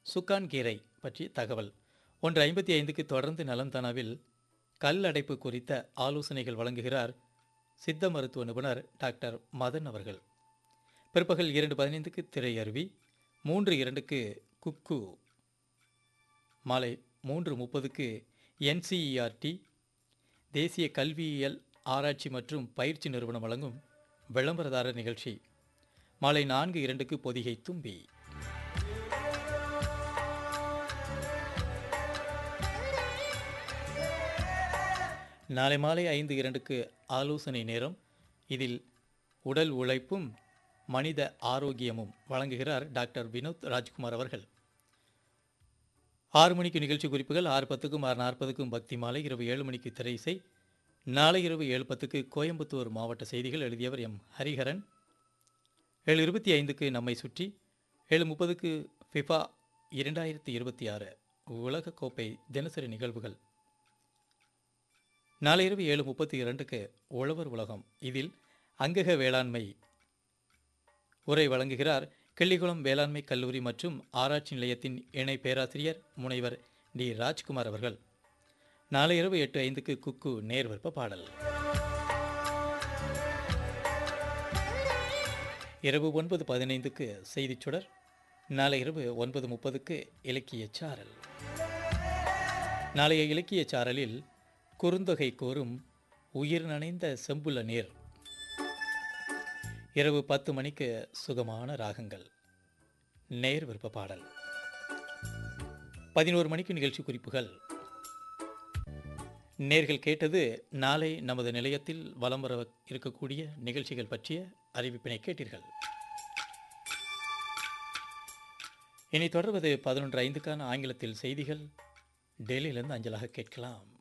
சுக்கான் கீரை பற்றி தகவல் ஒன்று ஐம்பத்தி ஐந்துக்கு தொடர்ந்து நலம் தனாவில் கல் அடைப்பு குறித்த ஆலோசனைகள் வழங்குகிறார் சித்த மருத்துவ நிபுணர் டாக்டர் மதன் அவர்கள் பிற்பகல் இரண்டு பதினைந்துக்கு திரையருவி மூன்று இரண்டுக்கு குக்கு மாலை மூன்று முப்பதுக்கு என்சிஇஆர்டி தேசிய கல்வியியல் ஆராய்ச்சி மற்றும் பயிற்சி நிறுவனம் வழங்கும் விளம்பரதாரர் நிகழ்ச்சி மாலை நான்கு இரண்டுக்கு பொதிகை தும்பி நாளை மாலை ஐந்து இரண்டுக்கு ஆலோசனை நேரம் இதில் உடல் உழைப்பும் மனித ஆரோக்கியமும் வழங்குகிறார் டாக்டர் வினோத் ராஜ்குமார் அவர்கள் ஆறு மணிக்கு நிகழ்ச்சி குறிப்புகள் ஆறு பத்துக்கும் ஆறு நாற்பதுக்கும் பக்தி மாலை இரவு ஏழு மணிக்கு திரையிசை நாளை இரவு ஏழு பத்துக்கு கோயம்புத்தூர் மாவட்ட செய்திகள் எழுதியவர் எம் ஹரிஹரன் ஏழு இருபத்தி ஐந்துக்கு நம்மை சுற்றி ஏழு முப்பதுக்கு ஃபிஃபா இரண்டாயிரத்தி இருபத்தி ஆறு உலகக்கோப்பை தினசரி நிகழ்வுகள் நாளை இரவு ஏழு முப்பத்தி இரண்டுக்கு உழவர் உலகம் இதில் அங்கக வேளாண்மை உரை வழங்குகிறார் கிள்ளிகுளம் வேளாண்மை கல்லூரி மற்றும் ஆராய்ச்சி நிலையத்தின் இணை பேராசிரியர் முனைவர் டி ராஜ்குமார் அவர்கள் நாளை இரவு எட்டு ஐந்துக்கு குக்கு நேர்விற்ப பாடல் இரவு ஒன்பது பதினைந்துக்கு செய்திச் சுடர் நாளை இரவு ஒன்பது முப்பதுக்கு இலக்கிய சாரல் நாளைய இலக்கிய சாரலில் குறுந்தொகை கோரும் உயிர் நனைந்த செம்புல நீர் இரவு பத்து மணிக்கு சுகமான ராகங்கள் நேர் விருப்ப பாடல் பதினோரு மணிக்கு நிகழ்ச்சி குறிப்புகள் நேர்கள் கேட்டது நாளை நமது நிலையத்தில் வலம் வர இருக்கக்கூடிய நிகழ்ச்சிகள் பற்றிய அறிவிப்பினை கேட்டீர்கள் இனி தொடர்வது பதினொன்று ஐந்துக்கான ஆங்கிலத்தில் செய்திகள் டெல்லியிலிருந்து அஞ்சலாக கேட்கலாம்